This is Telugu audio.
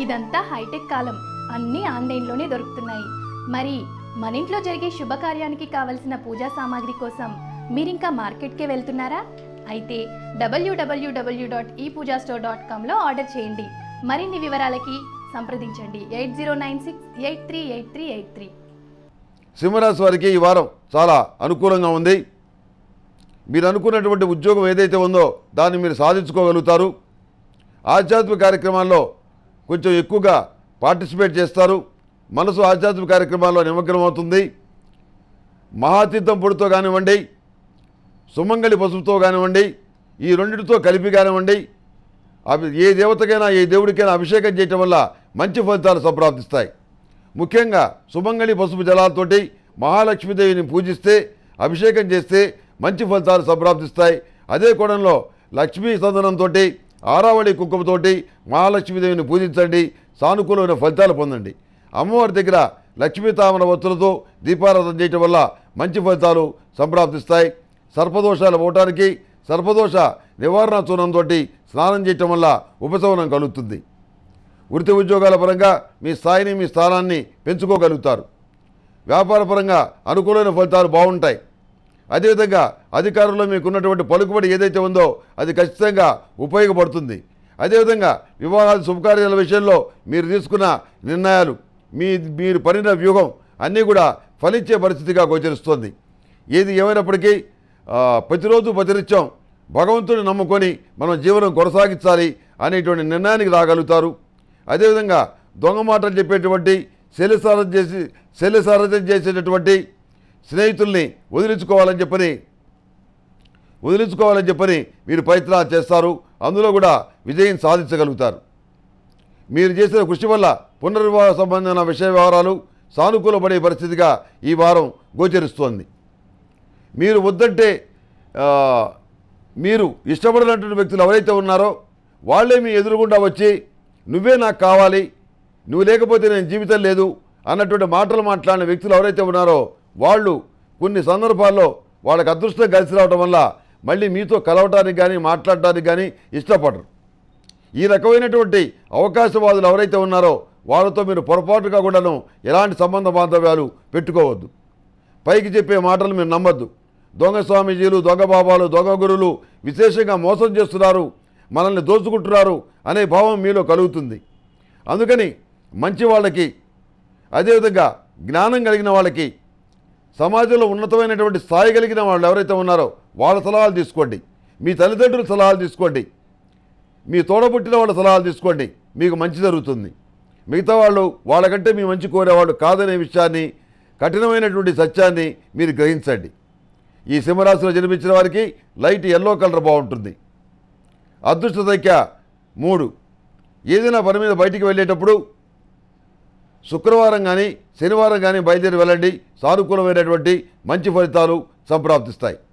ఇదంతా హైటెక్ కాలం అన్నీ ఆన్లైన్లోనే దొరుకుతున్నాయి మరి మన ఇంట్లో జరిగే శుభకార్యానికి కావలసిన పూజా సామాగ్రి కోసం మీరింకా మార్కెట్కే వెళ్తున్నారా అయితే WWW dot e pooja store dot కామ్లో ఆర్డర్ చేయండి మరిన్ని వివరాలకి సంప్రదించండి eight zero nine six eight three eight three eight three సింహరాశి వారికి ఈ వారం చాలా అనుకూలంగా ఉంది మీరు అనుకున్నటువంటి ఉద్యోగం ఏదైతే ఉందో దాన్ని మీరు సాధించుకోగలుగుతారు ఆధ్యాత్మిక కార్యక్రమాల్లో కొంచెం ఎక్కువగా పార్టిసిపేట్ చేస్తారు మనసు ఆధ్యాత్మిక కార్యక్రమాల్లో నిమగ్నం అవుతుంది మహాతీర్థం పొడితో కానివ్వండి సుమంగళి పసుపుతో కానివ్వండి ఈ రెండిటితో కలిపి కానివ్వండి అవి ఏ దేవతకైనా ఏ దేవుడికైనా అభిషేకం చేయటం వల్ల మంచి ఫలితాలు సంప్రాప్తిస్తాయి ముఖ్యంగా సుమంగళి పసుపు జలాలతోటి మహాలక్ష్మీదేవిని పూజిస్తే అభిషేకం చేస్తే మంచి ఫలితాలు సంప్రాప్తిస్తాయి అదే కోణంలో లక్ష్మీ సందనంతో ఆరావళి కుంకుమతోటి మహాలక్ష్మీదేవిని పూజించండి సానుకూలమైన ఫలితాలు పొందండి అమ్మవారి దగ్గర లక్ష్మీ తామర వత్తులతో దీపారాధన చేయటం వల్ల మంచి ఫలితాలు సంప్రాప్తిస్తాయి సర్పదోషాలు పోవటానికి సర్పదోష నివారణ చూర్ణంతో స్నానం చేయటం వల్ల ఉపశమనం కలుగుతుంది వృత్తి ఉద్యోగాల పరంగా మీ స్థాయిని మీ స్థానాన్ని పెంచుకోగలుగుతారు వ్యాపార పరంగా అనుకూలమైన ఫలితాలు బాగుంటాయి అదేవిధంగా అధికారంలో మీకున్నటువంటి పలుకుబడి ఏదైతే ఉందో అది ఖచ్చితంగా ఉపయోగపడుతుంది అదేవిధంగా వివాహాది శుభకార్యాల విషయంలో మీరు తీసుకున్న నిర్ణయాలు మీ మీరు పడిన వ్యూహం అన్నీ కూడా ఫలించే పరిస్థితిగా గోచరిస్తోంది ఏది ఏమైనప్పటికీ ఆ, ప్రతిరోజు ప్రతినిత్యం భగవంతుని నమ్ముకొని మనం జీవనం కొనసాగించాలి అనేటువంటి నిర్ణయానికి రాగలుగుతారు అదేవిధంగా దొంగ మాటలు చెప్పేటువంటి శల్యసారం చేసి శల్యసారథ్యం చేసేటటువంటి స్నేహితుల్ని వదిలించుకోవాలని చెప్పని వదిలించుకోవాలని చెప్పని మీరు ప్రయత్నాలు చేస్తారు అందులో కూడా విజయం సాధించగలుగుతారు మీరు చేసిన కృషి వల్ల పునర్వివాహ సంబంధమైన విషయ వ్యవహారాలు సానుకూలపడే పరిస్థితిగా ఈ వారం గోచరిస్తోంది మీరు వద్దంటే ఆ, మీరు ఇష్టపడినటువంటి వ్యక్తులు ఎవరైతే ఉన్నారో వాళ్ళే మీ ఎదురుగుండా వచ్చి నువ్వే నాకు కావాలి నువ్వు లేకపోతే నేను జీవితం లేదు అన్నటువంటి మాటలు మాట్లాడిన వ్యక్తులు ఎవరైతే ఉన్నారో వాళ్ళు కొన్ని సందర్భాల్లో వాళ్ళకి అదృష్టం కలిసి రావడం వల్ల మళ్ళీ మీతో కలవటానికి కానీ మాట్లాడటానికి కానీ ఇష్టపడరు ఈ రకమైనటువంటి అవకాశవాదులు ఎవరైతే ఉన్నారో వాళ్ళతో మీరు పొరపాటుగా కూడాను ఎలాంటి సంబంధ బాంధవ్యాలు పెట్టుకోవద్దు పైకి చెప్పే మాటలు మీరు నమ్మద్దు దొంగ స్వామీజీలు దొంగ బాబాలు దొంగ గురువులు విశేషంగా మోసం చేస్తున్నారు మనల్ని దోచుకుంటున్నారు అనే భావం మీలో కలుగుతుంది అందుకని మంచి వాళ్ళకి అదేవిధంగా జ్ఞానం కలిగిన వాళ్ళకి సమాజంలో ఉన్నతమైనటువంటి స్థాయి కలిగిన వాళ్ళు ఎవరైతే ఉన్నారో వాళ్ళ సలహాలు తీసుకోండి మీ తల్లిదండ్రుల సలహాలు తీసుకోండి మీ తోడబుట్టిన వాళ్ళ సలహాలు తీసుకోండి మీకు మంచి జరుగుతుంది మిగతా వాళ్ళు వాళ్ళకంటే మీ మంచి కోరేవాళ్ళు కాదనే విషయాన్ని కఠినమైనటువంటి సత్యాన్ని మీరు గ్రహించండి ఈ సింహరాశిలో జన్మించిన వారికి లైట్ ఎల్లో కలర్ బాగుంటుంది అదృష్ట సంఖ్య మూడు ఏదైనా పని మీద బయటికి వెళ్ళేటప్పుడు శుక్రవారం కానీ శనివారం కానీ బయలుదేరి వెళ్ళండి సానుకూలమైనటువంటి మంచి ఫలితాలు సంప్రాప్తిస్తాయి